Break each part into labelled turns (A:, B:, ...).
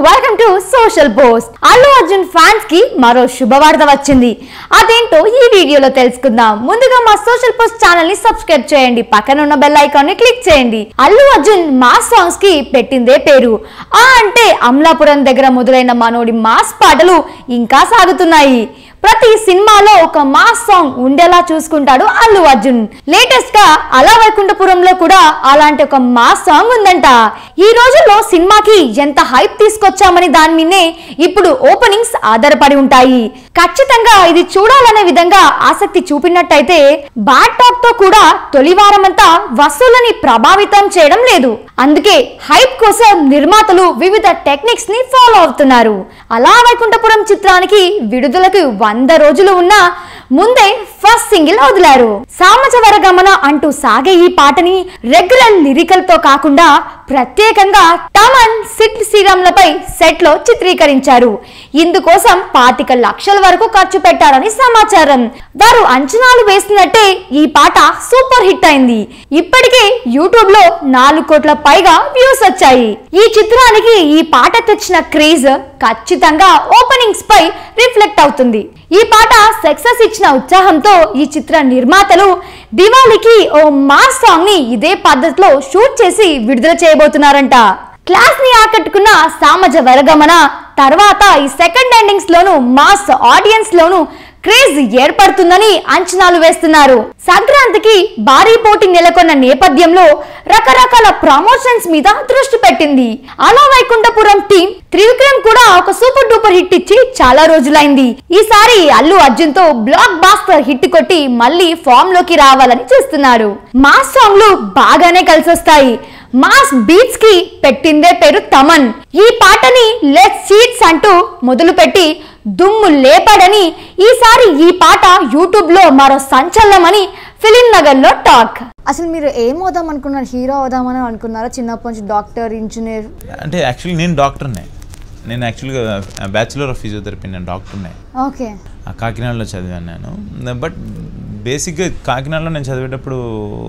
A: Welcome to social post Allu Arjun fans కి మరో శుభవార్త వచ్చింది అదేంటో ఈ వీడియోలో తెలుసుకుందాం ముందుగా మా సోషల్ పోస్ట్ ఛానల్ ని సబ్స్క్రైబ్ చేయండి పక్కన ఉన్న బెల్ ఐకాన్ ని క్లిక్ చేయండి అల్లు అర్జున్ మాస్ సాంగ్స్ కి పెట్టిందే పేరు ఆ అంటే అమలాపురం దగ్గర మొదలైన మనోడి మాస్ పాటలు ఇంకా సాగుతున్నాయి ప్రతి సినిమాలో ఒక మాస్ సాంగ్ ఉండేలా చూసుకుంటాడు అల్లు అర్జున్ లేటెస్ట్ గా అలా వైకుంఠపురంలో కూడా అలాంటి ఒక మాస్ సాంగ్ ఉందంట ఈ రోజుల్లో సినిమాకి ఎంత హైప్ తీసుకొచ్చామని దాని మీదే ఇప్పుడు ఓపెనింగ్స్ ఆధారపడి ఉంటాయి ఖచ్చితంగా ఇది చూడాలనే విధంగా ఆసక్తి చూపినట్టయితే బ్యాడ్ టాక్ తో కూడా తొలి వారమంతా వసూలని ప్రభావితం చేయడం లేదు అందుకే హైప్ కోసం నిర్మాతలు వివిధ టెక్నిక్స్ ని ఫాలో అవుతున్నారు అలా వైకుంఠపురం చిత్రానికి విడుదలకు వంద రోజులు ఉన్నా ముందే ఫస్ట్ సింగిల్ వదిలారు సామజవర గమన అంటూ సాగే ఈ పాటని రెగ్యులర్ లిరికల్ తో కాకుండా ప్రత్యేకంగా తమన్ సిట్ శ్రీరామ్లపై సెట్ లో చిత్రీకరించారు ఇందుకోసం పాతిక లక్షల వరకు ఖర్చు పెట్టారని సమాచారం వారు అంచనాలు వేసినట్టే ఈ పాట సూపర్ హిట్ అయింది ఇప్పటికే యూట్యూబ్ లో నాలుగు కోట్ల పైగా వ్యూస్ వచ్చాయి ఈ చిత్రానికి ఈ పాట తెచ్చిన క్రేజ్ ఖచ్చితంగా ఓపెనింగ్స్ పై రిఫ్లెక్ట్ అవుతుంది ఈ పాట సక్సెస్ ఇచ్చిన ఉత్సాహంతో ఈ చిత్ర నిర్మాతలు దివాళీకి ఓ మాస్ సాంగ్ ని ఇదే పద్ధతిలో షూట్ చేసి విడుదల చేయబోతున్నారంట క్లాస్ ని ఆకట్టుకున్న సామజ వరగమన తర్వాత ఈ సెకండ్ ఎండింగ్స్ లోను మాస్ ఆడియన్స్ లోను క్రేజ్ ఏర్పడుతుందని అంచనాలు వేస్తున్నారు సంక్రాంతికి భారీ పోటీ నెలకొన్న నేపథ్యంలో రకరకాల ప్రమోషన్స్ మీద దృష్టి పెట్టింది అలా వైకుంఠపురం టీం త్రివిక్రమ్ కూడా ఒక సూపర్ డూపర్ హిట్ ఇచ్చి చాలా రోజులైంది ఈసారి అల్లు అర్జున్ తో బ్లాక్ బాస్టర్ హిట్ కొట్టి మళ్ళీ ఫామ్ లోకి రావాలని చూస్తున్నారు మాస్ సాంగ్లు బాగానే కలిసొస్తాయి మాస్ బీట్స్ కి పెట్టిందే పేరు తమన్ ఈ పాటని లెట్ సీట్స్ అంటూ మొదలుపెట్టి దుమ్ము లేపాడని ఈసారి ఈ పాట యూట్యూబ్ లో మరో సంచలనమని ఫిలిం నగర్ లో టాక్
B: అసలు మీరు ఏం అవుదాం అనుకున్నారు హీరో అవుదామని అనుకున్నారా చిన్నప్పటి నుంచి డాక్టర్ ఇంజనీర్
C: అంటే యాక్చువల్లీ నేను డాక్టర్నే నేను యాక్చువల్గా బ్యాచులర్ ఆఫ్ ఫిజియోథెరపీ నేను డాక్టర్నే
B: ఓకే
C: ఆ కాకినాడలో చదివాను నేను బట్ బేసిక్గా కాకినాడలో నేను చదివేటప్పుడు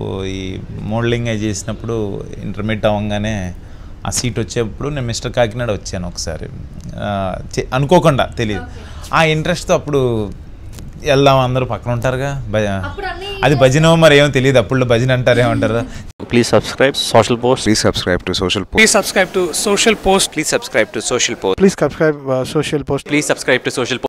C: ఈ మోడలింగ్ అవి చేసినప్పుడు ఇంటర్మీడియట్ అవ్వగానే ఆ సీట్ వచ్చేప్పుడు నేను మిస్టర్ కాకినాడ వచ్చాను ఒకసారి ఆ, చే- అనుకోకుండా తెలియదు ఆ ఇంట్రెస్ట్తో అప్పుడు వెళ్దాం అందరూ పక్కన ఉంటారుగా భ- అది భజన మరి ఏమో తెలియదు అప్పుడు భజన అంటారు ఏమంటారు
D: Please subscribe Social Post.
E: Please subscribe to Social Post.
F: Please subscribe to Social Post.
D: Please subscribe to Social Post.
G: Please subscribe uh, Social Post.
D: Please subscribe to Social Post.